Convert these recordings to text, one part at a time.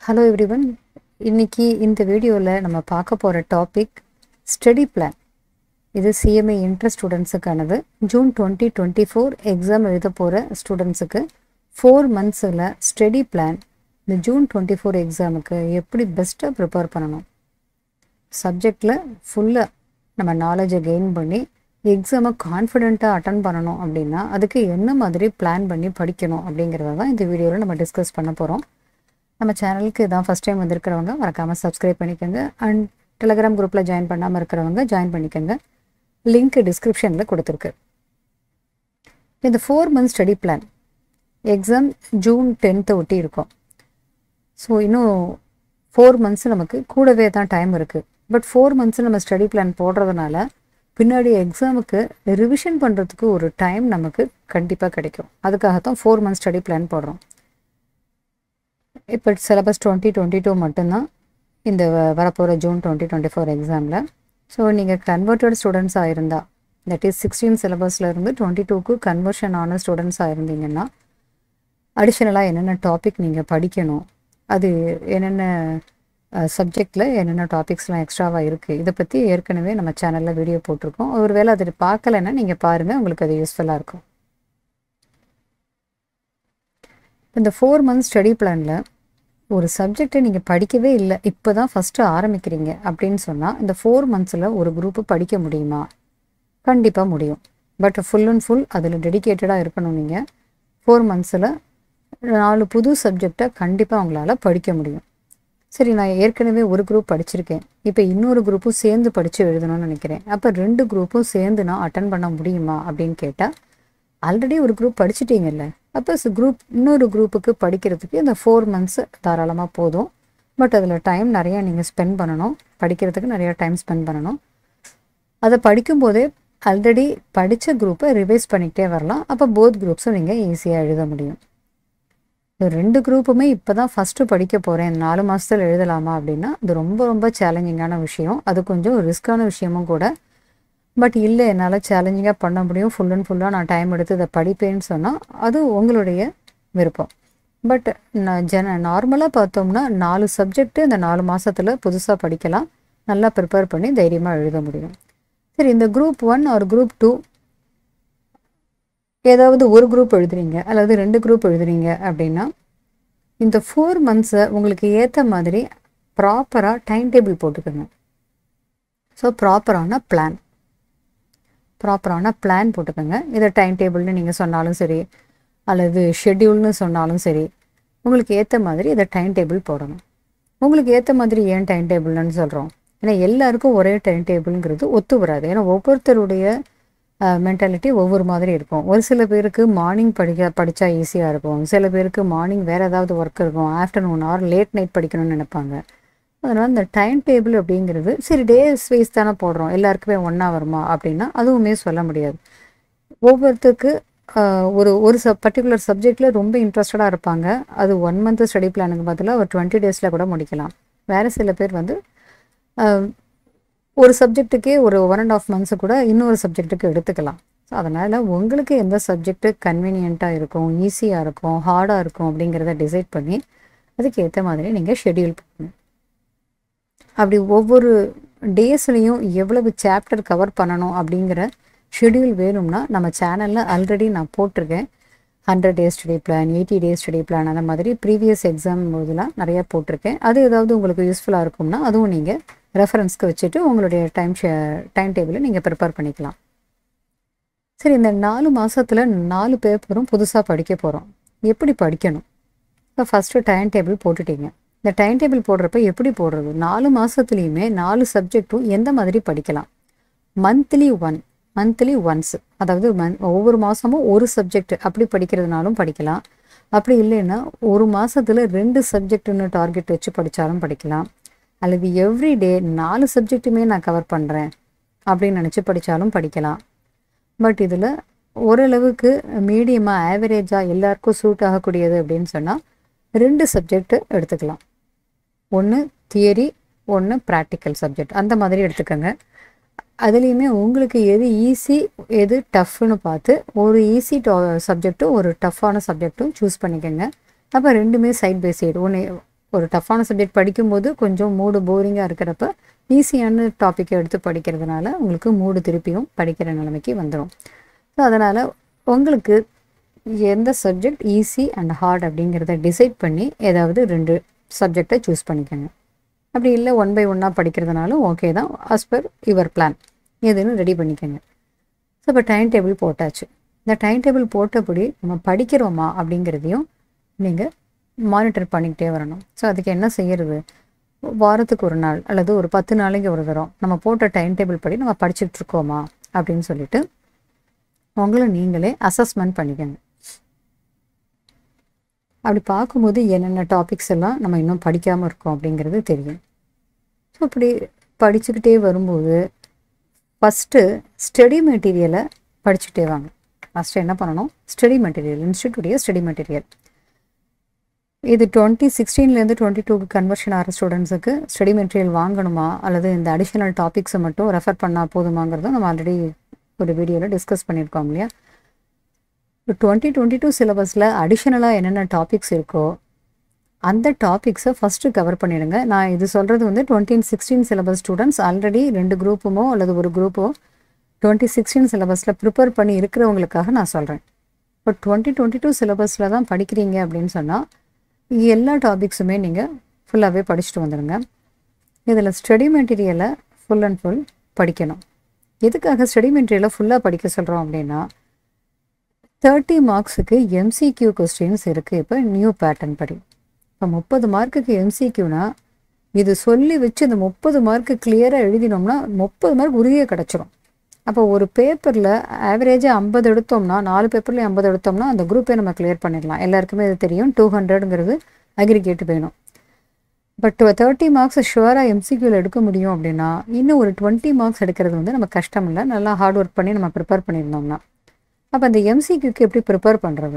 hello everyone இன்னைக்கு இந்த வீடியோவில் நம்ம பார்க்க போகிற டாபிக் ஸ்டடி பிளான் இது சிஎம்ஏ இன்ட்ரெஸ்ட் ஸ்டூடெண்ட்ஸுக்கானது June twenty twenty four exam எழுத போகிற ஸ்டூடெண்ட்ஸுக்கு ஃபோர் மந்த்ஸில் ஸ்டடி பிளான் இந்த ஜூன் டுவெண்ட்டி ஃபோர் எக்ஸாமுக்கு எப்படி பெஸ்ட்டாக ப்ரிப்பேர் பண்ணணும் சப்ஜெக்டில் ஃபுல்லாக நம்ம நாலேஜை கெயின் பண்ணி எக்ஸாமை கான்ஃபிடெண்ட்டாக அட்டன் பண்ணணும் அப்படின்னா அதுக்கு என்ன மாதிரி பிளான் பண்ணி படிக்கணும் அப்படிங்கிறத தான் இந்த வீடியோவில் நம்ம டிஸ்கஸ் பண்ண போகிறோம் நம்ம சேனலுக்கு இதான் ஃபஸ்ட் டைம் வந்திருக்கிறவங்க மறக்காமல் சப்ஸ்கிரைப் பண்ணிக்கோங்க அண்ட் டெலகிராம் குரூப்பில் ஜாயின் பண்ணாமல் இருக்கிறவங்க ஜாயின் பண்ணிக்கோங்க லிங்க் டிஸ்கிரிப்ஷனில் கொடுத்துருக்கு இந்த four month study plan exam June டென்த்தை ஒட்டி இருக்கும் ஸோ இன்னும் ஃபோர் மந்த்ஸ் நமக்கு கூடவே தான் டைம் இருக்குது பட் ஃபோர் மந்த்ஸ் நம்ம ஸ்டடி பிளான் போடுறதுனால பின்னாடி எக்ஸாமுக்கு ரிவிஷன் பண்ணுறதுக்கு ஒரு டைம் நமக்கு கண்டிப்பாக கிடைக்கும் அதுக்காகத்தான் ஃபோர் மந்த்ஸ் ஸ்டடி பிளான் போடுறோம் இப்போ சிலபஸ் டுவெண்ட்டி டுவெண்ட்டி டூ மட்டும்தான் இந்த வ- வரப்போகிற ஜூன் டுவெண்ட்டி டுவெண்ட்டி ஃபோர் எக்ஸாமில் ஸோ நீங்கள் கன்வெர்ட்டட் ஸ்டூடெண்ட்ஸாக இருந்தால் தட் இஸ் சிக்ஸ்டீன் சிலபஸில் இருந்து டுவெண்ட்டி டூக்கு கன்வர்ஷன் ஆன ஸ்டூடெண்ட்ஸாக இருந்தீங்கன்னா அடிஷ்னலாக என்னென்ன டாபிக் நீங்கள் படிக்கணும் அது என்னென்ன சப்ஜெக்டில் என்னென்ன டாபிக்ஸ்லாம் எக்ஸ்ட்ராவாக இருக்குது இதை பற்றி ஏற்கனவே நம்ம சேனலில் வீடியோ போட்டிருக்கோம் ஒருவேளை அதை பார்க்கலைன்னா நீங்கள் பாருங்கள் உங்களுக்கு அது யூஸ்ஃபுல்லாக இருக்கும் இந்த ஃபோர் மந்த்ஸ் ஸ்டடி பிளானில் ஒரு சப்ஜெக்டை நீங்கள் படிக்கவே இல்லை இப்போ தான் ஃபஸ்ட்டு ஆரம்பிக்கிறீங்க அப்படின்னு சொன்னால் இந்த ஃபோர் மந்த்ஸில் ஒரு குரூப்பு படிக்க முடியுமா கண்டிப்பாக முடியும் பட் ஃபுல் அண்ட் ஃபுல் அதில் டெடிகேட்டடாக இருக்கணும் நீங்கள் ஃபோர் மந்த்ஸில் நாலு புது சப்ஜெக்டை கண்டிப்பாக உங்களால் படிக்க முடியும் சரி நான் ஏற்கனவே ஒரு குரூப் படிச்சிருக்கேன் இப்போ இன்னொரு குரூப்பும் சேர்ந்து படித்து எழுதணும்னு நினைக்கிறேன் அப்போ ரெண்டு குரூப்பும் சேர்ந்து நான் அட்டன் பண்ண முடியுமா அப்படின்னு கேட்டால் ஆல்ரெடி ஒரு குரூப் படிச்சிட்டீங்கல்ல அப்போ குரூப் இன்னொரு குரூப்புக்கு படிக்கிறதுக்கு இந்த ஃபோர் மந்த்ஸ் தாராளமாக போதும் பட் அதில் டைம் நிறையா நீங்கள் ஸ்பெண்ட் பண்ணணும் படிக்கிறதுக்கு நிறையா டைம் ஸ்பெண்ட் பண்ணணும் அதை படிக்கும்போதே ஆல்ரெடி படித்த குரூப்பை ரிவைஸ் பண்ணிக்கிட்டே வரலாம் அப்போ போத் குரூப்ஸும் நீங்கள் ஈஸியாக எழுத முடியும் இந்த ரெண்டு குரூப்புமே இப்போ தான் ஃபஸ்ட்டு படிக்க போகிறேன் நாலு மாதத்தில் எழுதலாமா அப்படின்னா அது ரொம்ப ரொம்ப சேலஞ்சிங்கான விஷயம் அது கொஞ்சம் ரிஸ்க்கான விஷயமும் கூட பட் இல்லை என்னால் சேலஞ்சிங்காக பண்ண முடியும் ஃபுல் அண்ட் ஃபுல்லாக நான் டைம் எடுத்து இதை படிப்பேன்னு சொன்னால் அது உங்களுடைய விருப்பம் பட் நான் ஜென நார்மலாக பார்த்தோம்னா நாலு சப்ஜெக்ட் இந்த நாலு மாதத்தில் புதுசாக படிக்கலாம் நல்லா ப்ரிப்பேர் பண்ணி தைரியமாக எழுத முடியும் சரி இந்த குரூப் ஒன் ஒரு குரூப் டூ ஏதாவது ஒரு குரூப் எழுதுறீங்க அல்லது ரெண்டு குரூப் எழுதுறீங்க அப்படின்னா இந்த ஃபோர் மந்த்ஸை உங்களுக்கு ஏற்ற மாதிரி ப்ராப்பராக டைம் டேபிள் போட்டுக்கோங்க ஸோ ப்ராப்பரான பிளான் ப்ராப்பரான பிளான் போட்டுக்கோங்க இதை டைம் டேபிள்னு நீங்கள் சொன்னாலும் சரி அல்லது ஷெட்யூல்னு சொன்னாலும் சரி உங்களுக்கு ஏற்ற மாதிரி இதை டைம் டேபிள் போடணும் உங்களுக்கு ஏற்ற மாதிரி ஏன் டைம் டேபிள்னு சொல்கிறோம் ஏன்னா எல்லாருக்கும் ஒரே டைம் டேபிள்ங்கிறது ஒத்து வராது ஏன்னா ஒவ்வொருத்தருடைய மென்டாலிட்டி ஒவ்வொரு மாதிரி இருக்கும் ஒரு சில பேருக்கு மார்னிங் படிக்க படித்தா ஈஸியாக இருக்கும் சில பேருக்கு மார்னிங் வேறு ஏதாவது ஒர்க் இருக்கும் ஆஃப்டர்நூன் ஆர் லேட் நைட் படிக்கணும்னு நினைப்பாங்க அதனால் இந்த டைம் டேபிள் அப்படிங்கிறது சரி டேஸ் வைஸ் தானே போடுறோம் எல்லாருக்குமே ஒன்றா வருமா அப்படின்னா அதுவுமே சொல்ல முடியாது ஒவ்வொருத்தருக்கு ஆஹ், ஒரு ஒரு சப் பர்டிகுலர் சப்ஜெக்டில் ரொம்ப இன்ட்ரெஸ்டடாக இருப்பாங்க அது ஒன் மந்த் ஸ்டடி பிளானுக்கு பதிலாக ஒரு டுவெண்ட்டி டேஸில் கூட முடிக்கலாம் வேறு சில பேர் வந்து ஆஹ், ஒரு சப்ஜெக்ட்டுக்கே ஒரு ஒன் அண்ட் ஆஃப் மந்த்ஸு கூட இன்னொரு சப்ஜெக்ட்டுக்கு எடுத்துக்கலாம் ஸோ அதனால் உங்களுக்கு எந்த சப்ஜெக்ட்டு கன்வீனியண்ட்டாக இருக்கும் ஈஸியாக இருக்கும் ஹார்டாக இருக்கும் அப்படிங்கிறத டிசைட் பண்ணி அதுக்கு ஏற்ற மாதிரி நீங்கள் ஷெட்யூல் பண்ணணும் அப்படி ஒவ்வொரு டேஸ்லையும் எவ்வளவு சாப்டர் கவர் பண்ணணும் அப்படிங்கிற ஷெட்யூல் வேணும்னா நம்ம சேனலில் ஆல்ரெடி நான் போட்டிருக்கேன் hundred days study plan eighty days study plan அந்த மாதிரி ப்ரீவியஸ் எக்ஸாம் போதெல்லாம் நிறையா போட்டிருக்கேன் அது ஏதாவது உங்களுக்கு யூஸ்ஃபுல்லாக இருக்கும்னா அதுவும் நீங்கள் ரெஃபரன்ஸ்க்கு வச்சுட்டு உங்களுடைய டைம் டைம் டேபிளை நீங்கள் ப்ரிப்பேர் பண்ணிக்கலாம் சரி இந்த நாலு மாசத்துல நாலு பேப்பரும் புதுசாக படிக்க போகிறோம் எப்படி படிக்கணும் இப்போ ஃபஸ்ட்டு டைம் டேபிள் போட்டுட்டீங்க இந்த டைம் டேபிள் போடுறப்ப எப்படி போடுறது நாலு மாதத்துலேயுமே நாலு சப்ஜெக்ட்டும் எந்த மாதிரி படிக்கலாம் மந்த்லி ஒன் மந்த்லி ஒன்ஸ் அதாவது மந்த் ஒவ்வொரு மாதமும் ஒரு சப்ஜெக்ட் அப்படி படிக்கிறதுனாலும் படிக்கலாம் அப்படி இல்லைன்னா ஒரு மாசத்துல ரெண்டு சப்ஜெக்ட்னு டார்கெட் வச்சு படித்தாலும் படிக்கலாம் அல்லது எவ்ரி டே நாலு சப்ஜெக்ட்டுமே நான் கவர் பண்ணுறேன் அப்படின்னு நினச்சி படித்தாலும் படிக்கலாம் பட் இதில் ஓரளவுக்கு மீடியமாக ஆவரேஜாக எல்லாருக்கும் சூட் ஆகக்கூடியது அப்படின்னு சொன்னால் ரெண்டு சப்ஜெக்ட் எடுத்துக்கலாம் ஒன்று தியரி ஒன்று ப்ராக்டிக்கல் சப்ஜெக்ட் அந்த மாதிரி எடுத்துக்கோங்க அதுலேயுமே உங்களுக்கு எது ஈஸி எது டஃப்னு பார்த்து ஒரு ஈஸி சப்ஜெக்ட்டும் ஒரு டஃப்பான சப்ஜெக்ட்டும் சூஸ் பண்ணிக்கோங்க அப்போ ரெண்டுமே சைட் பை சைடு ஒன்று ஒரு டஃப்பான சப்ஜெக்ட் படிக்கும்போது கொஞ்சம் மூடு போரிங்காக இருக்கிறப்ப ஈஸியான டாப்பிக்கை எடுத்து படிக்கிறதுனால உங்களுக்கு மூடு திருப்பியும் படிக்கிற நிலைமைக்கு வந்துடும் ஸோ அதனால் உங்களுக்கு எந்த சப்ஜெக்ட் ஈஸி அண்ட் ஹார்ட் அப்படிங்கிறத டிசைட் பண்ணி ஏதாவது ரெண்டு சப்ஜெக்டை சூஸ் பண்ணிக்கோங்க அப்படி இல்லை ஒன் பை ஒன்னாக படிக்கிறதுனாலும் ஓகே தான் ஆஸ் பர் யுவர் பிளான் எதுன்னு ரெடி பண்ணிக்கோங்க ஸோ இப்போ டைம் டேபிள் போட்டாச்சு இந்த டைம் டேபிள் போட்டபடி நம்ம படிக்கிறோமா அப்படிங்கிறதையும் நீங்கள் மானிட்டர் பண்ணிக்கிட்டே வரணும் ஸோ அதுக்கு என்ன செய்யறது வாரத்துக்கு ஒரு நாள் அல்லது ஒரு பத்து நாளைக்கு ஒரு தரம் நம்ம போட்ட டைம் டேபிள் படி நம்ம படிச்சுட்டு இருக்கோமா அப்படின்னு சொல்லிட்டு உங்களை நீங்களே அசஸ்மெண்ட் பண்ணிக்கோங்க அப்படி பார்க்கும்போது என்னென்ன டாபிக்ஸ் எல்லாம் நம்ம இன்னும் படிக்காமல் இருக்கோம் அப்படிங்கிறது தெரியும் ஸோ அப்படி படிச்சுக்கிட்டே வரும்போது ஃபஸ்ட்டு ஸ்டடி மெட்டீரியலை படிச்சுட்டே வாங்க ஃபஸ்ட்டு என்ன பண்ணணும் ஸ்டடி மெட்டீரியல் இன்ஸ்டியூட்டுடைய ஸ்டடி மெட்டீரியல் இது டுவெண்ட்டி சிக்ஸ்டீன்லேருந்து டுவெண்ட்டி டூக்கு கன்வர்ஷன் ஆகிற ஸ்டூடெண்ட்ஸுக்கு ஸ்டடி மெட்டீரியல் வாங்கணுமா அல்லது இந்த அடிஷ்னல் டாபிக்ஸை மட்டும் ரெஃபர் பண்ணால் போதுமாங்கிறதும் நம்ம ஆல்ரெடி ஒரு வீடியோவில் டிஸ்கஸ் பண்ணியிருக்கோம் இல்லையா இப்போ டுவெண்ட்டி டுவெண்ட்டி டூ சிலபஸில் அடிஷ்னலாக என்னென்ன டாபிக்ஸ் இருக்கோ அந்த டாபிக்ஸை ஃபஸ்ட்டு கவர் பண்ணிடுங்க நான் இது சொல்கிறது வந்து twenty sixteen syllabus students already ரெண்டு குரூப்புமோ அல்லது ஒரு குரூப்போ டுவெண்ட்டி சிக்ஸ்டீன் சிலபஸில் ப்ரிப்பேர் பண்ணி இருக்கிறவங்களுக்காக நான் சொல்கிறேன் இப்போ டுவெண்ட்டி டுவெண்ட்டி டூ சிலபஸில் தான் படிக்கிறீங்க அப்படின்னு சொன்னால் எல்லா டாபிக்ஸுமே நீங்கள் ஃபுல்லாகவே படிச்சுட்டு வந்துடுங்க இதில் ஸ்டடி மெட்டீரியலை ஃபுல் அண்ட் ஃபுல் படிக்கணும் எதுக்காக ஸ்டடி மெட்டீரியலை ஃபுல்லாக படிக்க சொல்கிறோம் அப்படின்னா தேர்ட்டி மார்க்ஸுக்கு எம்சிக்யூ கொஸ்டின்ஸ் இருக்குது இப்போ நியூ பேட்டர்ன் படி இப்போ முப்பது மார்க்குக்கு எம்சிக்யூனா இது சொல்லி வச்சு இந்த முப்பது மார்க்கு கிளியராக எழுதினோம்னா முப்பது மார்க் உறுதியாக கிடச்சிரும் அப்போ ஒரு பேப்பரில் ஆவரேஜாக ஐம்பது எடுத்தோம்னா நாலு பேப்பர்லேயும் ஐம்பது எடுத்தோம்னா அந்த குரூப்பே நம்ம கிளியர் பண்ணிடலாம் எல்லாருக்குமே இது தெரியும் டூ ஹண்ட்ரடுங்கிறது அக்ரிகேட் வேணும் பட் தேர்ட்டி மார்க்ஸ் ஷுவராக எம்சிக்யூவில் எடுக்க முடியும் அப்படின்னா இன்னும் ஒரு டுவெண்ட்டி மார்க்ஸ் எடுக்கிறது வந்து நம்ம கஷ்டம் இல்லை நல்லா ஹார்ட் ஒர்க் பண்ணி நம்ம ப்ரிப்பேர் பண்ணியிருந்தோம்னா அப்போ அந்த எம்சிக்யூக்கு எப்படி ப்ரிப்பேர் பண்ணுறது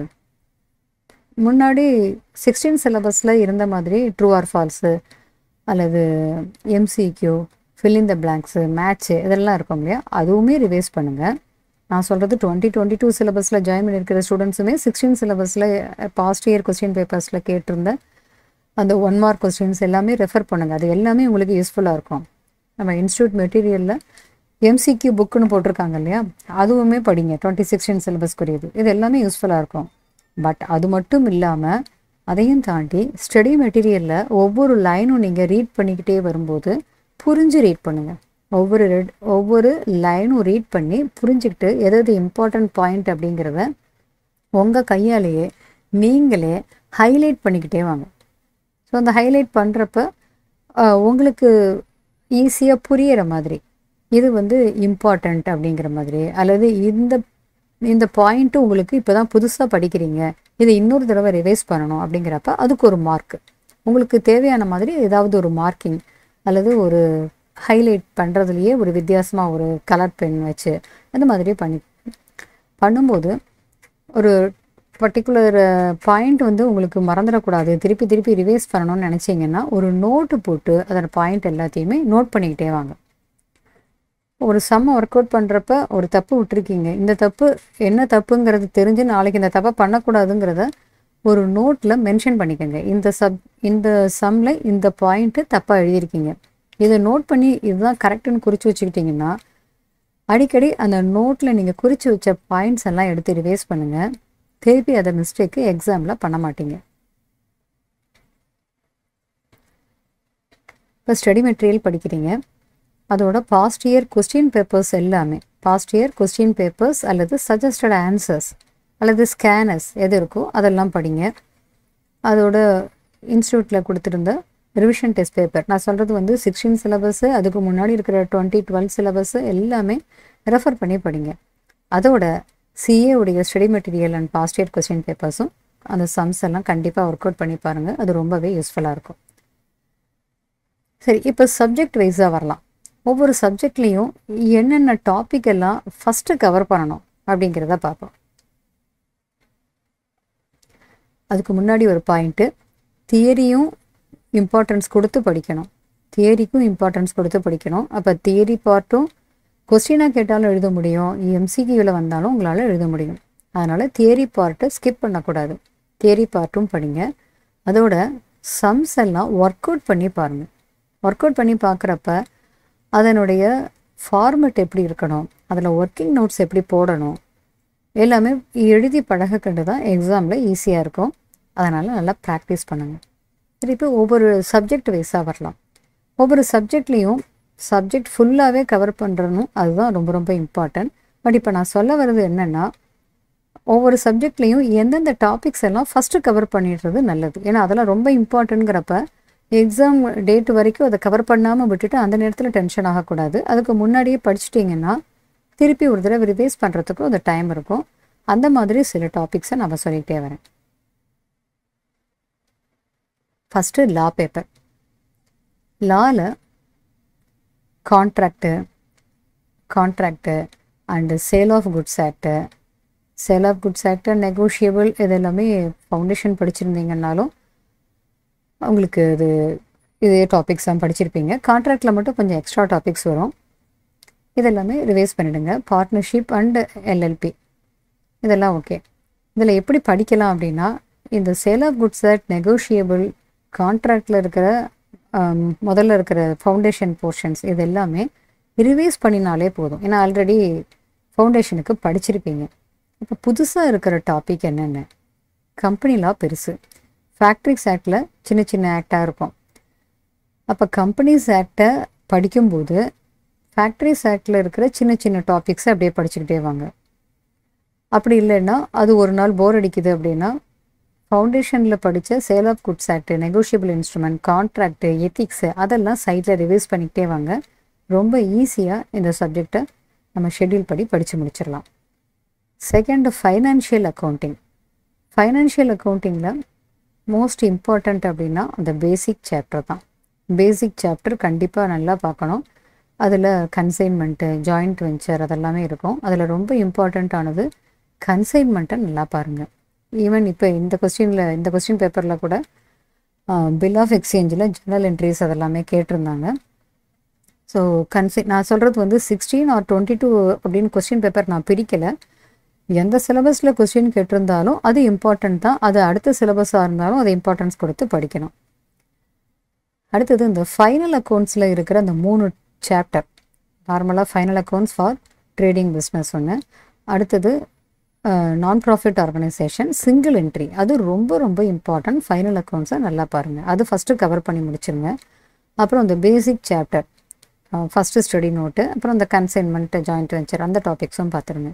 முன்னாடி சிக்ஸ்டீன் சிலபஸில் இருந்த மாதிரி ட்ரூ ஆர் ஃபால்ஸு அல்லது MCQ fill in the blanks match இதெல்லாம் இருக்கும் இல்லையா அதுவுமே ரிவைஸ் பண்ணுங்கள் நான் சொல்கிறது டுவெண்ட்டி டுவெண்ட்டி டூ சிலபஸில் ஜாயின் பண்ணியிருக்கிற ஸ்டூடெண்ட்ஸுமே சிக்ஸ்டீன் சிலபஸில் பாஸ்ட் இயர் கொஸ்டின் பேப்பர்ஸில் கேட்டிருந்த அந்த ஒன் மார்க் கொஸ்டின்ஸ் எல்லாமே ரெஃபர் பண்ணுங்கள் அது எல்லாமே உங்களுக்கு யூஸ்ஃபுல்லாக இருக்கும் நம்ம இன்ஸ்டியூட் மெட்டீரியலில் எம்சிக்யூ புக்குன்னு போட்டிருக்காங்க இல்லையா அதுவுமே படிங்க டுவெண்ட்டி சிக்ஸ்டீன் சிலபஸ்க்குரியது இது எல்லாமே யூஸ்ஃபுல்லாக இருக்கும் பட் அது மட்டும் இல்லாமல் அதையும் தாண்டி ஸ்டடி மெட்டீரியலில் ஒவ்வொரு லைனும் நீங்கள் ரீட் பண்ணிக்கிட்டே வரும்போது புரிஞ்சு ரீட் பண்ணுங்கள் ஒவ்வொரு ரெட் ஒவ்வொரு லைனும் ரீட் பண்ணி புரிஞ்சுக்கிட்டு எதாவது இம்பார்ட்டன்ட் பாயிண்ட் அப்படிங்கிறத உங்கள் கையாலேயே நீங்களே ஹைலைட் பண்ணிக்கிட்டே வாங்க ஸோ அந்த ஹைலைட் பண்ணுறப்ப உங்களுக்கு ஈஸியாக புரியிற மாதிரி இது வந்து இம்பார்ட்டண்ட் அப்படிங்கிற மாதிரி அல்லது இந்த இந்த பாயிண்ட்டு உங்களுக்கு இப்போ தான் புதுசாக படிக்கிறீங்க இதை இன்னொரு தடவை ரிவைஸ் பண்ணணும் அப்படிங்கிறப்ப அதுக்கு ஒரு மார்க் உங்களுக்கு தேவையான மாதிரி ஏதாவது ஒரு மார்க்கிங் அல்லது ஒரு ஹைலைட் பண்ணுறதுலையே ஒரு வித்தியாசமாக ஒரு கலர் பென் வச்சு அந்த மாதிரி பண்ணி பண்ணும்போது ஒரு பர்டிகுலர் பாயிண்ட் வந்து உங்களுக்கு மறந்துடக்கூடாது திருப்பி திருப்பி ரிவைஸ் பண்ணணும்னு நினச்சிங்கன்னா ஒரு நோட்டு போட்டு அதோட பாயிண்ட் எல்லாத்தையுமே நோட் பண்ணிக்கிட்டே வாங்க ஒரு சம் ஒர்க் அவுட் பண்ணுறப்ப ஒரு தப்பு விட்டுருக்கீங்க இந்த தப்பு என்ன தப்புங்கிறது தெரிஞ்சு நாளைக்கு இந்த தப்பை பண்ணக்கூடாதுங்கிறத ஒரு நோட்டில் மென்ஷன் பண்ணிக்கோங்க இந்த சப் இந்த சம்மில் இந்த பாயிண்ட்டு தப்பாக எழுதியிருக்கீங்க இதை நோட் பண்ணி இதுதான் கரெக்டுன்னு குறித்து வச்சுக்கிட்டிங்கன்னா அடிக்கடி அந்த நோட்டில் நீங்கள் குறித்து வச்ச பாயிண்ட்ஸ் எல்லாம் எடுத்து ரிவைஸ் பண்ணுங்கள் திருப்பி அதை மிஸ்டேக்கு எக்ஸாமில் பண்ண மாட்டீங்க இப்போ ஸ்டடி மெட்டீரியல் படிக்கிறீங்க அதோட பாஸ்ட் இயர் கொஸ்டின் பேப்பர்ஸ் எல்லாமே பாஸ்ட் இயர் கொஸ்டின் பேப்பர்ஸ் அல்லது சஜஸ்டட் ஆன்சர்ஸ் அல்லது ஸ்கேனர்ஸ் எது இருக்கோ அதெல்லாம் படிங்க அதோட இன்ஸ்டியூட்டில் கொடுத்துருந்த ரிவிஷன் டெஸ்ட் பேப்பர் நான் சொல்கிறது வந்து சிக்ஸ்டீன் சிலபஸ்ஸு அதுக்கு முன்னாடி இருக்கிற டுவெண்ட்டி டுவெல் சிலபஸ்ஸு எல்லாமே ரெஃபர் பண்ணி படிங்க அதோட சிஏ உடைய study material and past year question பேப்பர்ஸும் அந்த சம்ஸ் எல்லாம் கண்டிப்பாக ஒர்க் அவுட் பண்ணி பாருங்கள் அது ரொம்பவே யூஸ்ஃபுல்லாக இருக்கும் சரி இப்போ சப்ஜெக்ட் வைஸாக வரலாம் ஒவ்வொரு சப்ஜெக்ட்லேயும் என்னென்ன டாபிக் எல்லாம் ஃபஸ்ட்டு கவர் பண்ணணும் அப்படிங்கிறத பார்ப்போம் அதுக்கு முன்னாடி ஒரு பாயிண்ட்டு தியரியும் இம்பார்ட்டன்ஸ் கொடுத்து படிக்கணும் தியரிக்கும் இம்பார்ட்டன்ஸ் கொடுத்து படிக்கணும் அப்போ தியரி பார்ட்டும் கொஸ்டினாக கேட்டாலும் எழுத முடியும் எம்சிக்யூவில் வந்தாலும் உங்களால் எழுத முடியும் அதனால் தியரி பார்ட்டை ஸ்கிப் பண்ணக்கூடாது தியரி பார்ட்டும் படிங்க அதோட சம்ஸ் எல்லாம் ஒர்க் அவுட் பண்ணி பாருங்கள் ஒர்க் அவுட் பண்ணி பார்க்குறப்ப அதனுடைய ஃபார்மெட் எப்படி இருக்கணும் அதில் ஒர்க்கிங் நோட்ஸ் எப்படி போடணும் எல்லாமே எழுதி பழக கண்டு தான் எக்ஸாமில் ஈஸியாக இருக்கும் அதனால் நல்லா ப்ராக்டிஸ் பண்ணுங்கள் திருப்பி ஒவ்வொரு சப்ஜெக்ட் வைஸாக வரலாம் ஒவ்வொரு சப்ஜெக்ட்லேயும் சப்ஜெக்ட் ஃபுல்லாகவே கவர் பண்ணுறணும் அதுதான் ரொம்ப ரொம்ப இம்பார்ட்டன்ட் பட் இப்போ நான் சொல்ல வர்றது என்னென்னா ஒவ்வொரு சப்ஜெக்ட்லேயும் எந்தெந்த டாபிக்ஸ் எல்லாம் ஃபஸ்ட்டு கவர் பண்ணிடுறது நல்லது ஏன்னா அதெல்லாம் ரொம்ப இம்பார்ட்டன்ட்ங்கிறப்ப எக்ஸாம் டேட் வரைக்கும் அதை கவர் பண்ணாமல் விட்டுட்டு அந்த நேரத்தில் டென்ஷன் ஆகக்கூடாது அதுக்கு முன்னாடியே படிச்சிட்டிங்கன்னா திருப்பி ஒரு தடவை ரிவைஸ் பண்ணுறதுக்கும் அந்த டைம் இருக்கும் அந்த மாதிரி சில டாபிக்ஸை நம்ம சொல்லிக்கிட்டே வரேன் ஃபஸ்ட்டு லா பேப்பர் லாவில் contract contract and sale of goods act sale of goods act negotiable இது எல்லாமே ஃபவுண்டேஷன் படிச்சிருந்தீங்கன்னாலும் உங்களுக்கு இது இதே டாபிக்ஸ் தான் படிச்சிருப்பீங்க கான்ட்ராக்டில் மட்டும் கொஞ்சம் எக்ஸ்ட்ரா டாபிக்ஸ் வரும் இதெல்லாமே ரிவைஸ் பண்ணிவிடுங்க பார்ட்னர்ஷிப் அண்ட் எல்எல்பி இதெல்லாம் ஓகே இதில் எப்படி படிக்கலாம் அப்படின்னா இந்த sale of goods act negotiable கான்ட்ராக்டில் இருக்கிற முதல்ல இருக்கிற ஃபவுண்டேஷன் போர்ஷன்ஸ் இது எல்லாமே ரிவைஸ் பண்ணினாலே போதும் ஏன்னா ஆல்ரெடி ஃபவுண்டேஷனுக்கு படிச்சிருப்பீங்க இப்போ புதுசாக இருக்கிற டாபிக் என்னென்ன கம்பெனி லா பெருசு ஃபேக்ட்ரிஸ் ஆக்டில் சின்ன சின்ன ஆக்டாக இருக்கும் அப்போ கம்பெனிஸ் ஆக்டை படிக்கும்போது ஃபேக்ட்ரிஸ் ஆக்டில் இருக்கிற சின்ன சின்ன டாபிக்ஸை அப்படியே படிச்சுக்கிட்டே வாங்க அப்படி இல்லைன்னா அது ஒரு நாள் போர் அடிக்குது அப்படின்னா ஃபவுண்டேஷனில் படித்த sale of goods act negotiable instrument contract ethics அதெல்லாம் சைட்டில் ரிவைஸ் பண்ணிக்கிட்டே வாங்க ரொம்ப ஈஸியாக இந்த சப்ஜெக்டை நம்ம ஷெட்யூல் படி படித்து முடிச்சிடலாம் செகண்ட் ஃபைனான்ஷியல் அக்கௌண்டிங் ஃபைனான்ஷியல் அக்கௌண்டிங்கில் மோஸ்ட் இம்பார்ட்டண்ட் அப்படின்னா அந்த பேசிக் சாப்டர் தான் பேசிக் சாப்டர் கண்டிப்பாக நல்லா பார்க்கணும் அதில் கன்சைன்மெண்ட்டு ஜாயிண்ட் வெஞ்சர் அதெல்லாமே இருக்கும் அதில் ரொம்ப இம்பார்ட்டண்ட்டானது கன்சைன்மெண்ட்டை நல்லா பாருங்கள் ஈவன் இப்போ இந்த கொஸ்டினில் இந்த கொஸ்டின் பேப்பரில் கூட பில் ஆஃப் எக்ஸ்சேஞ்சில் ஜெர்னல் என்ட்ரிஸ் அதெல்லாமே கேட்டிருந்தாங்க ஸோ கன்சை நான் சொல்கிறது வந்து சிக்ஸ்டீன் ஆர் டுவெண்ட்டி டூ அப்படின்னு கொஸ்டின் பேப்பர் நான் பிரிக்கலை எந்த சிலபஸில் கொஸ்டின் கேட்டிருந்தாலும் அது இம்பார்ட்டன்ட் தான் அது அடுத்த சிலபஸாக இருந்தாலும் அதை இம்பார்ட்டன்ஸ் கொடுத்து படிக்கணும் அடுத்தது இந்த ஃபைனல் அக்கௌண்ட்ஸில் இருக்கிற அந்த மூணு சாப்டர் நார்மலாக final accounts for trading business ஒன்று அடுத்தது நான் ப்ராஃபிட் ஆர்கனைசேஷன் சிங்கிள் என்ட்ரி அது ரொம்ப ரொம்ப இம்பார்ட்டன்ட் ஃபைனல் அக்கௌண்ட்ஸை நல்லா பாருங்கள் அது ஃபஸ்ட்டு கவர் பண்ணி முடிச்சிருங்க அப்புறம் இந்த basic chapter first study note அப்புறம் இந்த கன்சைன்மெண்ட் ஜாயிண்ட் வெஞ்சர் அந்த டாபிக்ஸும் பார்த்துருங்க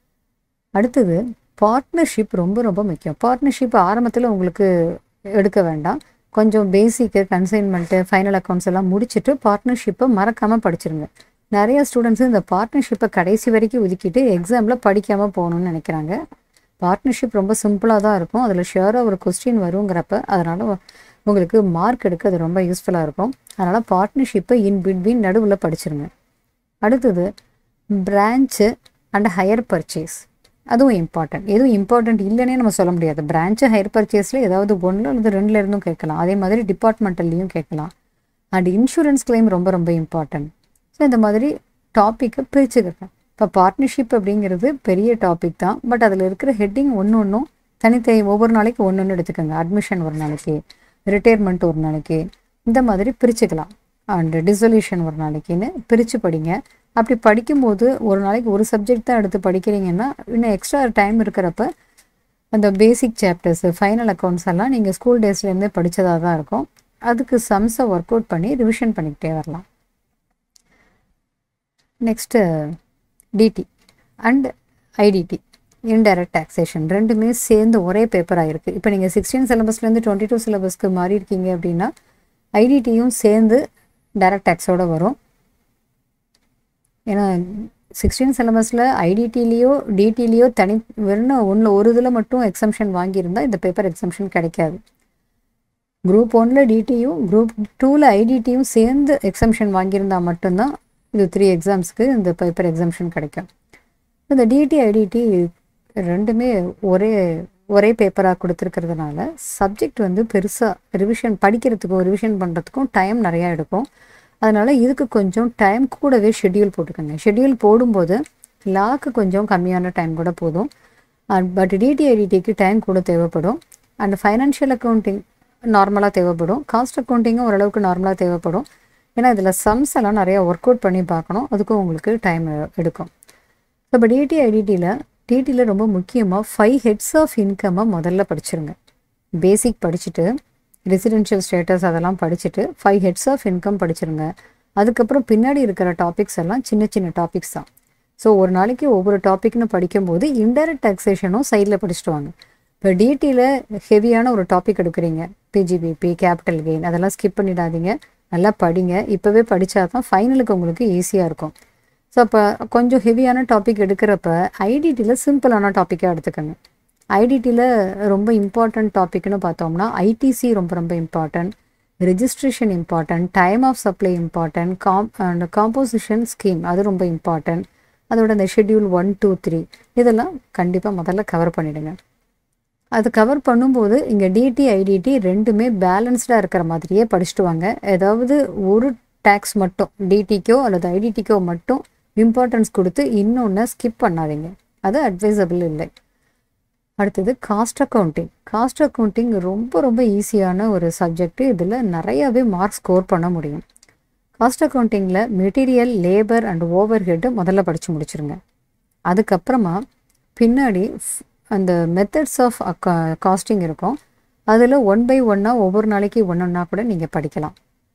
அடுத்தது பார்ட்னர்ஷிப் ரொம்ப ரொம்ப முக்கியம் பார்ட்னர்ஷிப் ஆரம்பத்தில் உங்களுக்கு எடுக்க வேண்டாம் கொஞ்சம் பேசிக்கு கன்சைன்மெண்ட்டு ஃபைனல் அக்கௌண்ட்ஸ் எல்லாம் முடிச்சுட்டு பார்ட்னர்ஷிப்பை மறக்காமல் படிச்சிருங்க நிறைய ஸ்டூடெண்ட்ஸ் இந்த பார்ட்னர்ஷிப்பை கடைசி வரைக்கும் ஒதுக்கிட்டு எக்ஸாமில் படிக்காமல் போகணும்னு நினைக்கிறாங்க பார்ட்னர்ஷிப் ரொம்ப சிம்பிளாக தான் இருக்கும் அதில் ஷியராக ஒரு கொஸ்டின் வருங்கிறப்ப அதனால் உங்களுக்கு மார்க் எடுக்க அது ரொம்ப யூஸ்ஃபுல்லாக இருக்கும் அதனால் பார்ட்னர்ஷிப்பை இன் பிட்வீன் நடுவில் படிச்சிருங்க அடுத்தது பிரான்ச்சு அண்ட் ஹையர் பர்ச்சேஸ் அதுவும் இம்பார்ட்டன்ட் எதுவும் இம்பார்ட்டன்ட் இல்லைன்னே நம்ம சொல்ல முடியாது பிரான்ச்சு ஹையர் பர்ச்சேஸில் ஏதாவது ஒன்று அல்லது ரெண்டுல இருந்தும் கேட்கலாம் அதே மாதிரி டிபார்ட்மெண்டல்லையும் கேட்கலாம் அண்ட் இன்சூரன்ஸ் கிளைம் ரொம்ப ரொம்ப இம்பார்ட்டன்ட் ஸோ இந்த மாதிரி டாப்பிக்கை பிரிச்சுக்கிறேன் இப்போ பார்ட்னர்ஷிப் அப்படிங்கிறது பெரிய டாபிக் தான் பட் அதில் இருக்கிற ஹெட்டிங் ஒன்று ஒன்றும் தனித்தனி ஒவ்வொரு நாளைக்கு ஒன்று ஒன்று எடுத்துக்கோங்க அட்மிஷன் ஒரு நாளைக்கு ரிட்டையர்மெண்ட் ஒரு நாளைக்கு இந்த மாதிரி பிரிச்சுக்கலாம் அண்ட் டிசொல்யூஷன் ஒரு நாளைக்குன்னு பிரித்து படிங்க அப்படி படிக்கும்போது ஒரு நாளைக்கு ஒரு சப்ஜெக்ட் தான் எடுத்து படிக்கிறீங்கன்னா இன்னும் எக்ஸ்ட்ரா டைம் இருக்கிறப்ப அந்த பேசிக் சாப்டர்ஸ் ஃபைனல் அக்கௌண்ட்ஸ் எல்லாம் நீங்கள் ஸ்கூல் டேஸ்லேருந்தே படித்ததாக தான் இருக்கும் அதுக்கு சம்ஸை ஒர்க் அவுட் பண்ணி ரிவிஷன் பண்ணிக்கிட்டே வரலாம் next DT and IDT indirect taxation ரெண்டுமே சேர்ந்து ஒரே பேப்பராக இருக்குது இப்போ நீங்கள் சிக்ஸ்டீன் சிலபஸ்லேருந்து டுவெண்ட்டி டூ சிலபஸ்க்கு மாறி இருக்கீங்க அப்படின்னா ஐடிடியும் சேர்ந்து டைரக்ட் டேக்ஸோடு வரும் ஏன்னா சிக்ஸ்டீன் சிலபஸில் ஐடிடிலேயோ டிடிலேயோ தனி வெறும் ஒன்று ஒரு இதில் மட்டும் எக்ஸம்ஷன் வாங்கியிருந்தால் இந்த பேப்பர் எக்ஸம்ஷன் கிடைக்காது குரூப் ஒனில் டிடியும் குரூப் டூவில் ஐடிடியும் சேர்ந்து எக்ஸம்ஷன் வாங்கியிருந்தால் மட்டும்தான் இது த்ரீ எக்ஸாம்ஸ்க்கு இந்த பேப்பர் எக்ஸம்ஷன் கிடைக்கும் இந்த டிடி ஐடிடி ரெண்டுமே ஒரே ஒரே பேப்பராக கொடுத்துருக்கிறதுனால சப்ஜெக்ட் வந்து பெருசாக ரிவிஷன் படிக்கிறதுக்கும் ரிவிஷன் பண்ணுறதுக்கும் டைம் நிறையா எடுக்கும் அதனால் இதுக்கு கொஞ்சம் டைம் கூடவே ஷெட்யூல் போட்டுக்கோங்க ஷெட்யூல் போடும்போது லாக்கு கொஞ்சம் கம்மியான டைம் கூட போதும் பட் டிடிஐடிடிக்கு டைம் கூட தேவைப்படும் அண்ட் ஃபைனான்ஷியல் அக்கௌண்டிங் நார்மலாக தேவைப்படும் காஸ்ட் அக்கௌண்டிங்கும் ஓரளவுக்கு நார்மலாக தேவைப்படும் ஏன்னா இதில் சம்ஸ் எல்லாம் நிறையா ஒர்க் அவுட் பண்ணி பார்க்கணும் அதுக்கும் உங்களுக்கு டைம் எடுக்கும் ஸோ இப்போ டிடி ஐடிடியில் டிடியில் ரொம்ப முக்கியமாக ஃபைவ் ஹெட்ஸ் ஆஃப் இன்கம்மை முதல்ல படிச்சிருங்க பேசிக் படிச்சுட்டு ரெசிடென்ஷியல் ஸ்டேட்டஸ் அதெல்லாம் படிச்சுட்டு ஃபைவ் ஹெட்ஸ் ஆஃப் இன்கம் படிச்சிருங்க அதுக்கப்புறம் பின்னாடி இருக்கிற டாபிக்ஸ் எல்லாம் சின்ன சின்ன டாபிக்ஸ் தான் ஸோ ஒரு நாளைக்கு ஒவ்வொரு டாபிக்னு படிக்கும்போது இன்டைரக்ட் டாக்ஸேஷனும் சைடில் படிச்சுட்டு வாங்க இப்போ டிடியில் ஹெவியான ஒரு டாபிக் எடுக்கிறீங்க பிஜிபிபி கேபிட்டல் கெயின் அதெல்லாம் ஸ்கிப் பண்ணிடாதீங்க நல்லா படிங்க இப்போவே படித்தா தான் ஃபைனலுக்கு உங்களுக்கு ஈஸியாக இருக்கும் ஸோ அப்போ கொஞ்சம் ஹெவியான டாபிக் எடுக்கிறப்ப ஐடிடியில் சிம்பிளான டாப்பிக்காக எடுத்துக்கோங்க ஐடிடியில் ரொம்ப இம்பார்ட்டன்ட் டாபிக்னு பார்த்தோம்னா ஐடிசி ரொம்ப ரொம்ப important registration important time of supply important comp and composition scheme அது ரொம்ப இம்பார்ட்டன்ட் அதோட இந்த ஷெட்யூல் ஒன் டூ த்ரீ இதெல்லாம் கண்டிப்பாக முதல்ல கவர் பண்ணிவிடுங்க அது கவர் பண்ணும்போது இங்கே டிடி ஐடிடி ரெண்டுமே பேலன்ஸ்டாக இருக்கிற மாதிரியே படிச்சுட்டு வாங்க ஏதாவது ஒரு டேக்ஸ் மட்டும் டிடிக்கோ அல்லது ஐடிடிக்கோ மட்டும் இம்பார்ட்டன்ஸ் கொடுத்து இன்னொன்று ஸ்கிப் பண்ணாதீங்க அது அட்வைசபிள் இல்லை அடுத்தது காஸ்ட் அக்கௌண்டிங் காஸ்ட் அக்கௌண்டிங் ரொம்ப ரொம்ப ஈஸியான ஒரு சப்ஜெக்ட் இதில் நிறையாவே மார்க் ஸ்கோர் பண்ண முடியும் காஸ்ட் அக்கௌண்டிங்கில் material labour and overhead முதல்ல படித்து முடிச்சிருங்க அதுக்கப்புறமா பின்னாடி அந்த மெத்தட்ஸ் ஆஃப் அக்கா காஸ்டிங் இருக்கும் அதில் ஒன் பை ஒன்னாக ஒவ்வொரு நாளைக்கு ஒன்று ஒன்றா கூட நீங்கள் படிக்கலாம்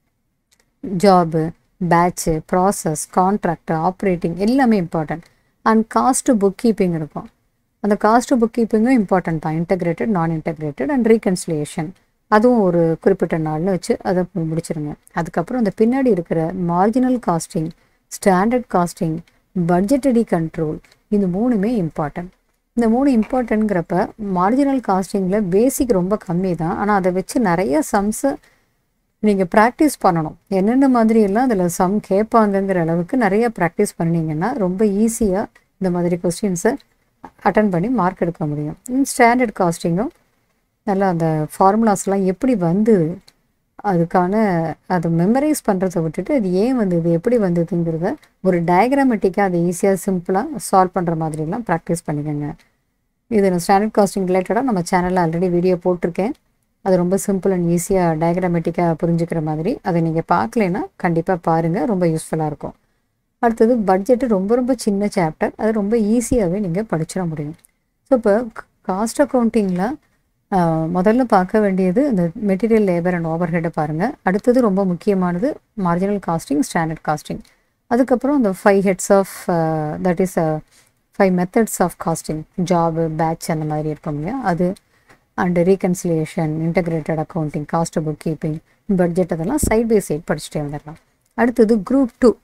job batch process contract operating எல்லாமே important and cost bookkeeping இருக்கும் அந்த காஸ்ட்டு புக் கீப்பிங்கும் இம்பார்ட்டன்ட் தான் இன்டகிரேட்டட் நான் இன்டகிரேட்டட் அண்ட் ரீகன்சிலியேஷன் அதுவும் ஒரு குறிப்பிட்ட நாள்னு வச்சு அதை முடிச்சிருங்க அதுக்கப்புறம் அந்த பின்னாடி இருக்கிற marginal costing standard costing budgetary control இந்த மூணுமே இம்பார்ட்டன்ட் இந்த மூணு இம்பார்ட்டன்ட்ங்கிறப்ப மார்ஜினல் காஸ்டிங்கில் பேசிக் ரொம்ப கம்மி தான் ஆனால் அதை வச்சு நிறைய சம்ஸு நீங்கள் ப்ராக்டிஸ் பண்ணணும் என்னென்ன மாதிரி எல்லாம் அதில் சம் கேட்பாங்கங்கிற அளவுக்கு நிறைய ப்ராக்டிஸ் பண்ணிங்கன்னா ரொம்ப ஈஸியாக இந்த மாதிரி கொஸ்டின்ஸை அட்டன் பண்ணி மார்க் எடுக்க முடியும் ஸ்டாண்டர்ட் காஸ்டிங்கும் நல்லா அந்த ஃபார்முலாஸ்லாம் எப்படி வந்தது அதுக்கான அதை மெமரைஸ் பண்ணுறதை விட்டுட்டு அது ஏன் வந்தது எப்படி வந்ததுங்கிறத ஒரு டயக்ராமெட்டிக்காக அதை ஈஸியாக சிம்பிளாக சால்வ் பண்ணுற மாதிரிலாம் ப்ராக்டிஸ் பண்ணிக்கோங்க இது நான் ஸ்டாண்டர்ட் காஸ்டிங் ரிலேட்டடாக நம்ம சேனலில் ஆல்ரெடி வீடியோ போட்டிருக்கேன் அது ரொம்ப சிம்பிள் அண்ட் ஈஸியாக டயக்ராமெட்டிக்காக புரிஞ்சுக்கிற மாதிரி அதை நீங்கள் பார்க்கலைன்னா கண்டிப்பாக பாருங்கள் ரொம்ப யூஸ்ஃபுல்லாக இருக்கும் அடுத்தது பட்ஜெட்டு ரொம்ப ரொம்ப சின்ன சாப்டர் அது ரொம்ப ஈஸியாகவே நீங்கள் படிச்சிட முடியும் ஸோ இப்போ காஸ்ட் அக்கௌண்டிங்கில் முதல்ல பார்க்க வேண்டியது இந்த மெட்டீரியல் லேபர் அண்ட் ஓவர் ஹெட்டை பாருங்கள் அடுத்தது ரொம்ப முக்கியமானது மார்ஜினல் காஸ்டிங் ஸ்டாண்டர்ட் காஸ்டிங் அதுக்கப்புறம் இந்த five heads of that is five methods of costing job batch அந்த மாதிரி இருக்கும் இல்லையா அது and reconciliation integrated accounting cost bookkeeping budget அதெல்லாம் சைட் பை சைட் படிச்சுட்டே வந்துடலாம் அடுத்தது குரூப் டூ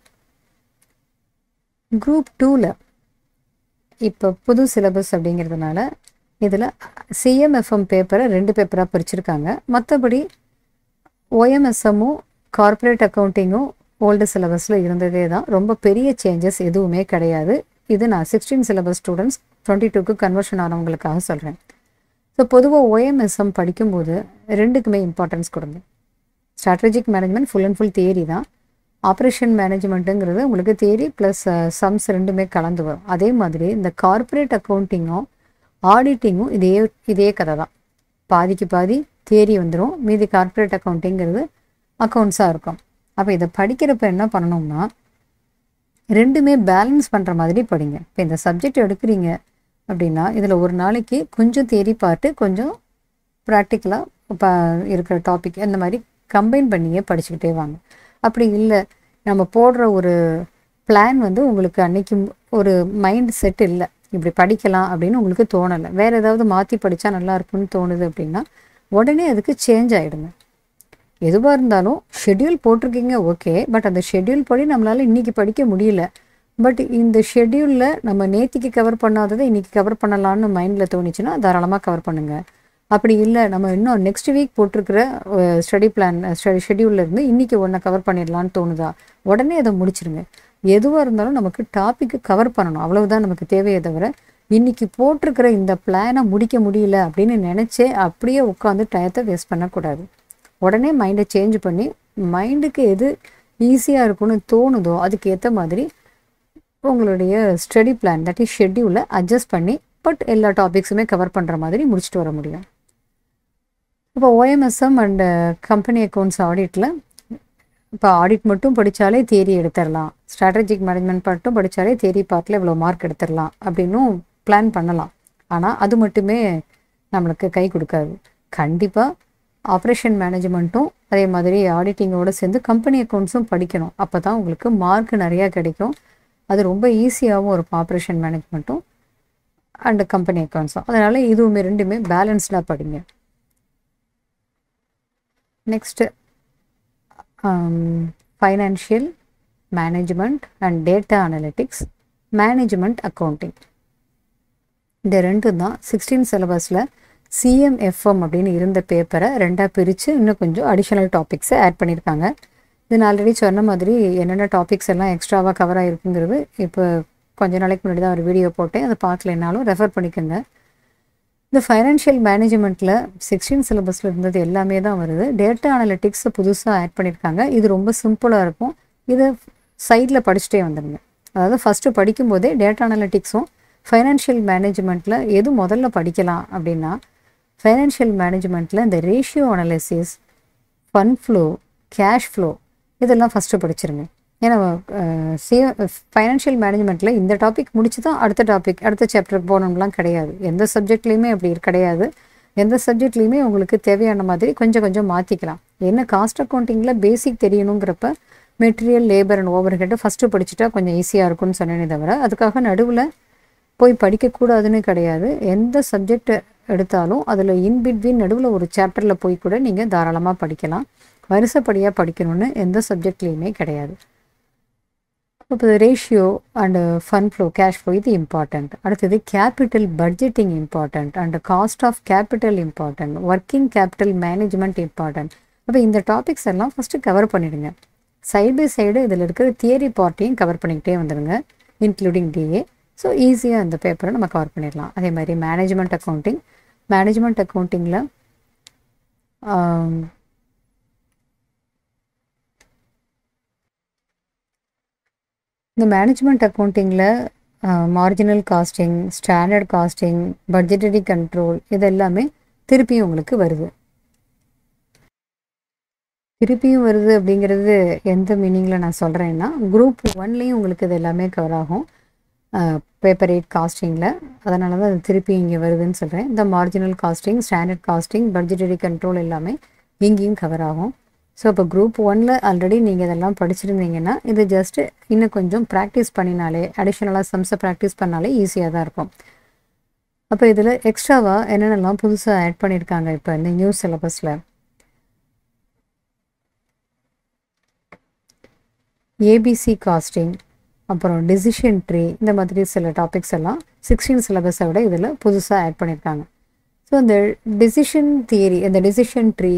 குரூப் டூவில் இப்போ புது சிலபஸ் அப்படிங்கிறதுனால இதில் சிஎம்எஃப்எம் பேப்பரை ரெண்டு பேப்பராக பிரிச்சிருக்காங்க மற்றபடி ஓஎம்எஸ்எம்மும் கார்ப்பரேட் அக்கௌண்டிங்கும் ஓல்டு சிலபஸில் இருந்ததே தான் ரொம்ப பெரிய சேஞ்சஸ் எதுவுமே கிடையாது இது நான் சிக்ஸ்டீன் சிலபஸ் ஸ்டூடெண்ட்ஸ் டுவெண்ட்டி டூக்கு கன்வர்ஷன் ஆனவங்களுக்காக சொல்கிறேன் ஸோ பொதுவாக ஓஎம்எஸ்எம் படிக்கும்போது ரெண்டுக்குமே இம்பார்ட்டன்ஸ் கொடுங்க strategic management full and full theory தான் ஆப்ரேஷன் மேனேஜ்மெண்ட்டுங்கிறது உங்களுக்கு தியரி ப்ளஸ் சம்ஸ் ரெண்டுமே கலந்து வரும் அதே மாதிரி இந்த கார்ப்பரேட் அக்கௌண்டிங்கும் ஆடிட்டிங்கும் இதே இதே கதை தான் பாதிக்கு பாதி தியரி வந்துடும் மீதி கார்ப்பரேட் அக்கௌண்டிங்கிறது அக்கௌண்ட்ஸாக இருக்கும் அப்போ இதை படிக்கிறப்ப என்ன பண்ணணும்னா ரெண்டுமே பேலன்ஸ் பண்ணுற மாதிரி படிங்க இப்போ இந்த சப்ஜெக்ட் எடுக்கிறீங்க அப்படின்னா இதில் ஒரு நாளைக்கு கொஞ்சம் தேரி பார்த்து கொஞ்சம் ப்ராக்டிக்கலாக இப்போ இருக்கிற டாபிக் அந்த மாதிரி கம்பைன் பண்ணியே படிச்சுக்கிட்டே வாங்க அப்படி இல்லை நம்ம போடுற ஒரு பிளான் வந்து உங்களுக்கு அன்னைக்கு ஒரு மைண்ட் செட் இல்லை இப்படி படிக்கலாம் அப்படின்னு உங்களுக்கு தோணலை வேறு ஏதாவது மாற்றி படித்தா நல்லா இருக்கும்னு தோணுது அப்படின்னா உடனே அதுக்கு சேஞ்ச் ஆகிடுங்க எதுவாக இருந்தாலும் ஷெட்யூல் போட்டிருக்கீங்க ஓகே பட் அந்த ஷெட்யூல் படி நம்மளால் இன்றைக்கி படிக்க முடியல பட் இந்த ஷெட்யூலில் நம்ம நேத்திக்கு கவர் பண்ணாததை இன்றைக்கி கவர் பண்ணலான்னு மைண்டில் தோணுச்சுன்னா தாராளமாக கவர் பண்ணுங்கள் அப்படி இல்லை நம்ம இன்னும் நெக்ஸ்ட் வீக் போட்டிருக்கிற ஸ்டடி பிளான் ஸ்டடி ஷெட்யூலில் இருந்து இன்றைக்கி ஒன்றை கவர் பண்ணிடலான்னு தோணுதா உடனே அதை முடிச்சிருங்க எதுவாக இருந்தாலும் நமக்கு டாப்பிக்கு கவர் பண்ணணும் அவ்வளவுதான் நமக்கு தேவையே தவிர இன்றைக்கி போட்டிருக்கிற இந்த பிளானை முடிக்க முடியல அப்படின்னு நினச்சே அப்படியே உட்காந்து டயத்தை வேஸ்ட் பண்ணக்கூடாது உடனே மைண்டை சேஞ்ச் பண்ணி மைண்டுக்கு எது ஈஸியாக இருக்கும்னு தோணுதோ அதுக்கு ஏற்ற மாதிரி உங்களுடைய ஸ்டடி பிளான் தட் இஸ் ஷெட்யூலை அட்ஜஸ்ட் பண்ணி பட் எல்லா டாபிக்ஸுமே கவர் பண்ணுற மாதிரி முடிச்சுட்டு வர முடியும் இப்போ ஓஎம்எஸ்எம் அண்ட் கம்பெனி அக்கௌண்ட்ஸ் ஆடிட்டில் இப்போ ஆடிட் மட்டும் படித்தாலே தேரி எடுத்துடலாம் ஸ்ட்ராட்டஜிக் மேனேஜ்மெண்ட் மட்டும் படித்தாலே தேரி பார்ட்டில் இவ்வளோ மார்க் எடுத்துடலாம் அப்படின்னும் பிளான் பண்ணலாம் ஆனால் அது மட்டுமே நம்மளுக்கு கை கொடுக்காது கண்டிப்பாக ஆப்ரேஷன் மேனேஜ்மெண்ட்டும் அதே மாதிரி ஆடிட்டிங்கோடு சேர்ந்து கம்பெனி அக்கௌண்ட்ஸும் படிக்கணும் அப்போ தான் உங்களுக்கு மார்க் நிறையா கிடைக்கும் அது ரொம்ப ஈஸியாகவும் இருக்கும் ஆப்ரேஷன் மேனேஜ்மெண்ட்டும் அண்டு கம்பெனி அக்கௌண்ட்ஸும் அதனால் இதுவுமே ரெண்டுமே பேலன்ஸ்டாக படிங்க next financial management and data analytics management accounting இந்த ரெண்டும் தான் சிக்ஸ்டீன் சிலபஸில் சிஎம்எஃப்எம் அப்படின்னு இருந்த பேப்பரை ரெண்டாக பிரித்து இன்னும் கொஞ்சம் அடிஷ்னல் டாபிக்ஸை ஆட் பண்ணியிருக்காங்க இது நான் ஆல்ரெடி சொன்ன மாதிரி என்னென்ன டாபிக்ஸ் எல்லாம் எக்ஸ்ட்ராவாக கவர் ஆகிருக்குங்கிறது இப்போ கொஞ்ச நாளைக்கு முன்னாடி தான் ஒரு வீடியோ போட்டேன் அதை பார்க்கலைனாலும் ரெஃபர் பண்ணிக்கோங்க இந்த ஃபைனான்ஷியல் மேனேஜ்மெண்ட்டில் சிக்ஸ்டீன் சிலபஸில் இருந்தது எல்லாமே தான் வருது டேட்டா அனலிட்டிக்ஸை புதுசாக ஆட் பண்ணியிருக்காங்க இது ரொம்ப சிம்பிளாக இருக்கும் இதை சைடில் படிச்சுட்டே வந்துடுங்க அதாவது ஃபஸ்ட்டு படிக்கும்போதே டேட்டா அனலிட்டிக்ஸும் ஃபைனான்ஷியல் மேனேஜ்மெண்ட்டில் எது முதல்ல படிக்கலாம் அப்படின்னா ஃபைனான்ஷியல் மேனேஜ்மெண்ட்டில் இந்த ratio analysis fund flow cash flow இதெல்லாம் ஃபஸ்ட்டு படிச்சிருங்க ஏன்னா சி ஃபைனான்ஷியல் மேனேஜ்மெண்ட்டில் இந்த டாபிக் முடிச்சு தான் அடுத்த டாபிக் அடுத்த சாப்டருக்கு போகணும்லாம் கிடையாது எந்த சப்ஜெக்ட்லேயுமே அப்படி கிடையாது எந்த சப்ஜெக்ட்லேயுமே உங்களுக்கு தேவையான மாதிரி கொஞ்சம் கொஞ்சம் மாற்றிக்கலாம் என்ன காஸ்ட் அக்கௌண்டிங்கில் பேசிக் தெரியணுங்கிறப்ப மெட்டீரியல் லேபர் அண்ட் ஓவர் ஹெட்டை ஃபஸ்ட்டு படிச்சுட்டா கொஞ்சம் ஈஸியாக இருக்கும்னு சொன்னேனே தவிர அதுக்காக நடுவில் போய் படிக்கக்கூடாதுன்னு கிடையாது எந்த சப்ஜெக்ட் எடுத்தாலும் அதில் இன்பிட்வீன் நடுவில் ஒரு சாப்டரில் போய் கூட நீங்கள் தாராளமாக படிக்கலாம் வரிசைப்படியாக படிக்கணும்னு எந்த சப்ஜெக்ட்லேயுமே கிடையாது இப்போ ratio and fund flow cash flow இது இம்பார்ட்டண்ட் அடுத்தது capital budgeting important and cost of capital important working capital management important அப்போ இந்த டாபிக்ஸ் எல்லாம் ஃபஸ்ட்டு கவர் பண்ணிவிடுங்க சைடு பை சைடு இதில் இருக்கிற தியரி பார்ட்டையும் கவர் பண்ணிக்கிட்டே வந்துடுங்க இன்க்ளூடிங் டிஏ ஸோ ஈஸியாக அந்த பேப்பரை நம்ம கவர் பண்ணிடலாம் அதே மாதிரி மேனேஜ்மெண்ட் அக்கௌண்டிங் மேனேஜ்மெண்ட் அக்கௌண்டிங்கில் இந்த மேனேஜ்மெண்ட் அக்கௌண்டிங்கில் marginal costing standard costing budgetary control இது எல்லாமே திருப்பியும் உங்களுக்கு வருது திருப்பியும் வருது அப்படிங்கிறது எந்த மீனிங்கில் நான் சொல்கிறேன்னா குரூப் ஒன்லேயும் உங்களுக்கு இது எல்லாமே கவர் ஆகும் பேப்பர் எயிட் காஸ்டிங்கில் அதனால தான் அது திருப்பி இங்கே வருதுன்னு சொல்கிறேன் இந்த marginal costing standard costing budgetary control எல்லாமே இங்கேயும் கவர் ஆகும் ஸோ இப்போ குரூப் ஒனில் ஆல்ரெடி நீங்கள் இதெல்லாம் படிச்சிருந்தீங்கன்னா இது ஜஸ்ட்டு இன்னும் கொஞ்சம் ப்ராக்டிஸ் பண்ணினாலே அடிஷ்னலாக சம்ஸை ப்ராக்டிஸ் பண்ணாலே ஈஸியாக தான் இருக்கும் அப்போ இதில் எக்ஸ்ட்ராவாக என்னென்னலாம் புதுசாக ஆட் பண்ணியிருக்காங்க இப்போ இந்த நியூ சிலபஸில் ஏபிசி காஸ்டிங் அப்புறம் டிசிஷன் ட்ரீ இந்த மாதிரி சில டாபிக்ஸ் எல்லாம் சிக்ஸ்டீன் சிலபஸை விட இதில் புதுசாக ஆட் பண்ணியிருக்காங்க ஸோ இந்த டிசிஷன் தியரி இந்த decision tree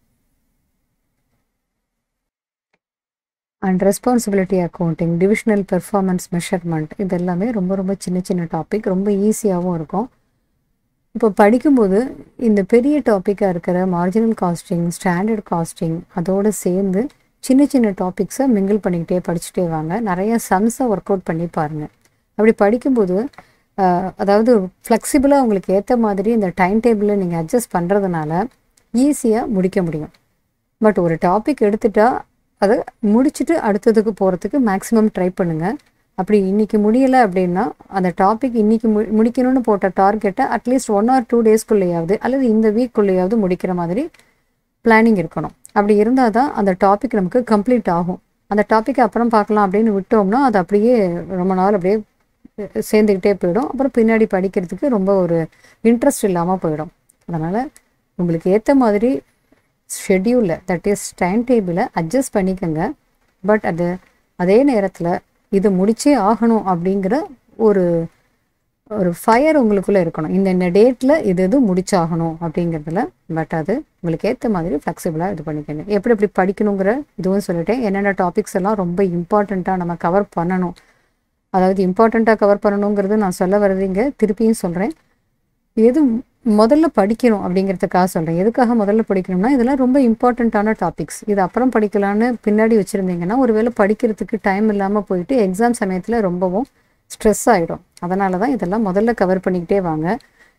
and responsibility accounting divisional performance measurement இது எல்லாமே ரொம்ப ரொம்ப சின்ன சின்ன டாபிக் ரொம்ப ஈஸியாகவும் இருக்கும் இப்போ படிக்கும்போது இந்த பெரிய டாப்பிக்காக இருக்கிற மார்ஜினல் காஸ்டிங் ஸ்டாண்டர்ட் காஸ்டிங் அதோடு சேர்ந்து சின்ன சின்ன டாபிக்ஸை மிங்கிள் பண்ணிக்கிட்டே படிச்சுட்டே வாங்க நிறைய சம்ஸை ஒர்க் அவுட் பண்ணி பாருங்கள் அப்படி படிக்கும்போது அதாவது ஃப்ளெக்சிபிளாக உங்களுக்கு ஏற்ற மாதிரி இந்த டைம் டேபிளில் நீங்கள் அட்ஜஸ்ட் பண்ணுறதுனால ஈஸியாக முடிக்க முடியும் பட் ஒரு டாபிக் எடுத்துட்டா அதை முடிச்சுட்டு அடுத்ததுக்கு போகிறதுக்கு மேக்ஸிமம் ட்ரை பண்ணுங்கள் அப்படி இன்றைக்கி முடியலை அப்படின்னா அந்த டாபிக் இன்றைக்கி மு முடிக்கணும்னு போட்ட டார்கெட்டை அட்லீஸ்ட் ஒன் ஆர் டூ டேஸ்க்குள்ளேயாவது அல்லது இந்த வீக்குள்ளேயாவது முடிக்கிற மாதிரி பிளானிங் இருக்கணும் அப்படி இருந்தால் தான் அந்த டாபிக் நமக்கு கம்ப்ளீட் ஆகும் அந்த டாப்பிக்கை அப்புறம் பார்க்கலாம் அப்படின்னு விட்டோம்னா அது அப்படியே ரொம்ப நாள் அப்படியே சேர்ந்துக்கிட்டே போயிடும் அப்புறம் பின்னாடி படிக்கிறதுக்கு ரொம்ப ஒரு இன்ட்ரெஸ்ட் இல்லாமல் போயிடும் அதனால் உங்களுக்கு ஏற்ற மாதிரி ஷெட்யூலில் தட் இஸ் டைம் டேபிளை அட்ஜஸ்ட் பண்ணிக்கோங்க பட் அது அதே நேரத்தில் இது முடிச்சே ஆகணும் அப்படிங்கிற ஒரு ஒரு ஃபயர் உங்களுக்குள்ளே இருக்கணும் இந்த இந்த டேட்டில் இது இது முடிச்சாகணும் அப்படிங்கிறதுல பட் அது உங்களுக்கு ஏற்ற மாதிரி ஃப்ளெக்சிபிளாக இது பண்ணிக்கணும் எப்படி எப்படி படிக்கணுங்கிற இதுவும் சொல்லிட்டேன் என்னென்ன டாபிக்ஸ் எல்லாம் ரொம்ப இம்பார்ட்டண்ட்டாக நம்ம கவர் பண்ணணும் அதாவது இம்பார்ட்டண்ட்டாக கவர் பண்ணணுங்கிறது நான் சொல்ல வர்றதுங்க திருப்பியும் சொல்கிறேன் எது முதல்ல படிக்கணும் அப்படிங்கிறதுக்காக சொல்கிறேன் எதுக்காக முதல்ல படிக்கணும்னா இதெல்லாம் ரொம்ப இம்பார்ட்டண்ட்டான டாபிக்ஸ் இது அப்புறம் படிக்கலான்னு பின்னாடி வச்சுருந்தீங்கன்னா ஒருவேளை படிக்கிறதுக்கு டைம் இல்லாமல் போயிட்டு எக்ஸாம் சமயத்தில் ரொம்பவும் ஸ்ட்ரெஸ் ஆகிடும் அதனால தான் இதெல்லாம் முதல்ல கவர் பண்ணிக்கிட்டே வாங்க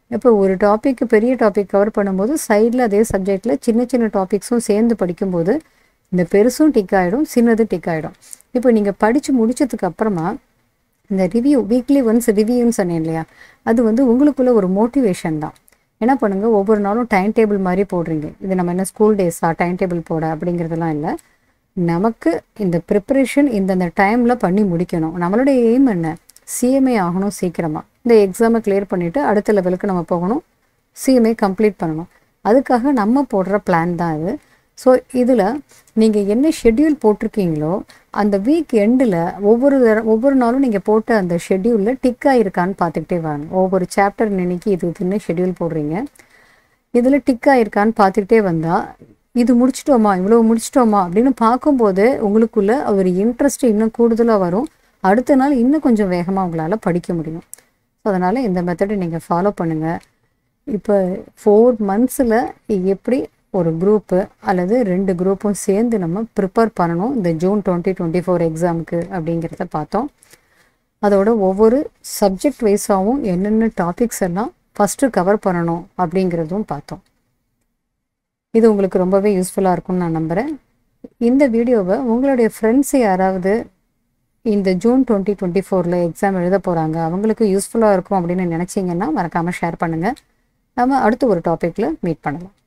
இப்போ ஒரு டாபிக் பெரிய டாபிக் கவர் பண்ணும்போது சைடில் அதே சப்ஜெக்டில் சின்ன சின்ன டாபிக்ஸும் சேர்ந்து படிக்கும்போது இந்த பெருசும் டிக் ஆகிடும் சின்னது டிக் ஆகிடும் இப்போ நீங்கள் படித்து முடிச்சதுக்கு அப்புறமா இந்த ரிவ்யூ வீக்லி ஒன்ஸ் ரிவ்யூன்னு சொன்னேன் இல்லையா அது வந்து உங்களுக்குள்ள ஒரு மோட்டிவேஷன் தான் என்ன பண்ணுங்க ஒவ்வொரு நாளும் டைம் டேபிள் மாதிரி போடுறீங்க இது நம்ம என்ன ஸ்கூல் டேஸா டைம் டேபிள் போட அப்படிங்கிறதெல்லாம் இல்லை நமக்கு இந்த ப்ரிப்பரேஷன் இந்தந்த டைமில் பண்ணி முடிக்கணும் நம்மளுடைய எய்ம் என்ன சிஎம்ஏ ஆகணும் சீக்கிரமாக இந்த எக்ஸாமை கிளியர் பண்ணிவிட்டு அடுத்த லெவலுக்கு நம்ம போகணும் சிஎம்ஏ கம்ப்ளீட் பண்ணணும் அதுக்காக நம்ம போடுற பிளான் தான் இது ஸோ இதில் நீங்கள் என்ன ஷெட்யூல் போட்டிருக்கீங்களோ அந்த வீக் எண்டில் ஒவ்வொரு தர- ஒவ்வொரு நாளும் நீங்கள் போட்ட அந்த ஷெட்யூலில் டிக் ஆயிருக்கான்னு பார்த்துக்கிட்டே வாங்க ஒவ்வொரு சாப்டர் இன்னைக்கு இது இதுன்னு ஷெட்யூல் போடுறீங்க இதில் டிக் ஆயிருக்கான்னு பார்த்துக்கிட்டே வந்தால் இது முடிச்சிட்டோமா இவ்வளோ முடிச்சிட்டோமா அப்படின்னு பார்க்கும்போது உங்களுக்குள்ள ஒரு இன்ட்ரெஸ்ட் இன்னும் கூடுதலாக வரும் அடுத்த நாள் இன்னும் கொஞ்சம் வேகமாக உங்களால் படிக்க முடியும் ஸோ அதனால் இந்த மெத்தடை நீங்கள் ஃபாலோ பண்ணுங்கள் இப்போ ஃபோர் மந்த்ஸில் எப்படி ஒரு குரூப்பு அல்லது ரெண்டு குரூப்பும் சேர்ந்து நம்ம ப்ரிப்பேர் பண்ணணும் இந்த ஜூன் டுவெண்ட்டி டுவெண்ட்டி ஃபோர் எக்ஸாமுக்கு அப்படிங்கிறத பார்த்தோம் அதோட ஒவ்வொரு சப்ஜெக்ட் வைஸாகவும் என்னென்ன டாபிக்ஸ் எல்லாம் ஃபஸ்ட்டு கவர் பண்ணணும் அப்படிங்கிறதும் பார்த்தோம் இது உங்களுக்கு ரொம்பவே யூஸ்ஃபுல்லாக இருக்கும்னு நான் நம்புகிறேன் இந்த வீடியோவை உங்களுடைய ஃப்ரெண்ட்ஸ் யாராவது இந்த ஜூன் டுவெண்ட்டி டுவெண்ட்டி ஃபோரில் எக்ஸாம் எழுத போகிறாங்க அவங்களுக்கு யூஸ்ஃபுல்லாக இருக்கும் அப்படின்னு நினச்சிங்கன்னா மறக்காமல் ஷேர் பண்ணுங்கள் நம்ம அடுத்த ஒரு டாப்பிக்கில் மீட் பண்ணலாம்